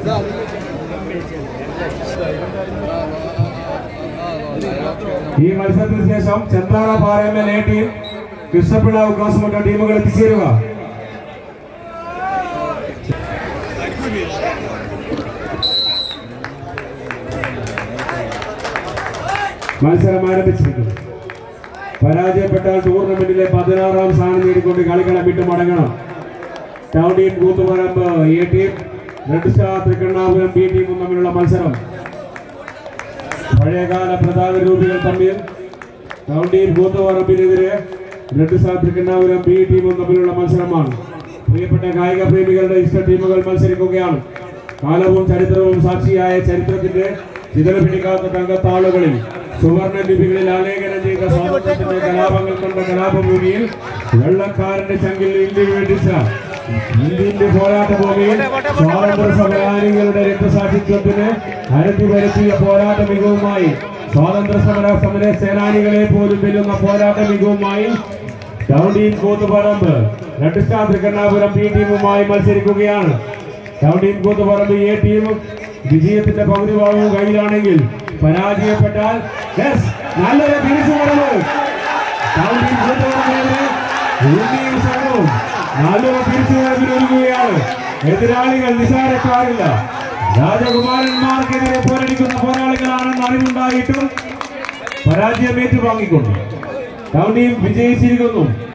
ഈ മത്സരത്തിന് ശേഷം ചന്ദ്രാള പാറയമ്മൽ എ ടീം കൃഷ്ണപിള്ള ഉദ്ഘാസമുട്ട ടീമുകൾ എത്തിച്ചേരുക മത്സരം ആരംഭിച്ചിരിക്കുന്നു പരാജയപ്പെട്ടാൽ ടൂർണമെന്റിലെ പതിനാറാം സ്ഥാനം നേടിക്കൊണ്ട് കളിക്കളം വിട്ടു മടങ്ങണം town team Koothuparamba A team red star Thrikkannapuram B ടീമും തമ്മിലുള്ള മത്സരം പഴയകാല പ്രധാന രൂപികൾ തമ്മിൽ ടൗൺ ടീം കൂത്തുപറമ്പിനെതിരെ റെഡ് സ്റ്റാർ തൃക്കണ്ണാപുരം ബി ടീമും തമ്മിലുള്ള മത്സരമാണ് പ്രിയപ്പെട്ട കായിക പ്രേമികളുടെ ഇഷ്ട ടീമുകൾ മത്സരിക്കുകയാണ് കാലവും ചരിത്രവും സാക്ഷിയായ ചരിത്രത്തിന്റെ ചിതല പിടിക്കാത്ത തങ്കത്താളുകളിൽ സുവർണ ലിപികളിൽ ആലേഖനം ചെയ്ത സ്വാതന്ത്ര്യത്തിന്റെ കലാപങ്ങൾ കണ്ട കലാപഭൂമിയിൽ വെള്ളക്കാരന്റെ ചങ്കിൽ ഇന്ത്യ വേണ്ടിച്ച ഇന്ത്യന്റെ പോരാട്ട ഭൂമിയിൽ സ്വാതന്ത്ര്യ സമരാനികളുടെ രക്തസാക്ഷിത്വത്തിന് അരത്തി വരുത്തിയ പോരാട്ട മികവുമായി സ്വാതന്ത്ര്യ സമര സമര സേനാനികളെ പോലും വെല്ലുന്ന പോരാട്ട മികവുമായി town team Koothuparamba red star Thrikkannapuram B ടീമുമായി മത്സരിക്കുകയാണ് town team Koothuparamba A team വിജയത്തിന്റെ പകുതി ഭാഗവും കയ്യിലാണെങ്കിൽ പരാജയപ്പെട്ടാൽ yes, നല്ലൊരു തിരിച്ചു വരവ് ടൗൺ ടീം കൂത്തുപറമ്പിനെതിരെ ഉണ്ണിയും സംഘവും നല്ലൊരു തിരിച്ചു വരവിനൊരുങ്ങുകയാണ് എതിരാളികൾ നിസാരക്കാരില്ല രാജകുമാരന്മാർക്കെതിരെ പോരടിക്കുന്ന പോരാളികളാണെന്ന് അറിവുണ്ടായിട്ടും പരാജയം ഏറ്റുവാങ്ങിക്കൊണ്ട് ടൗൺ ടീം വിജയിച്ചിരിക്കുന്നു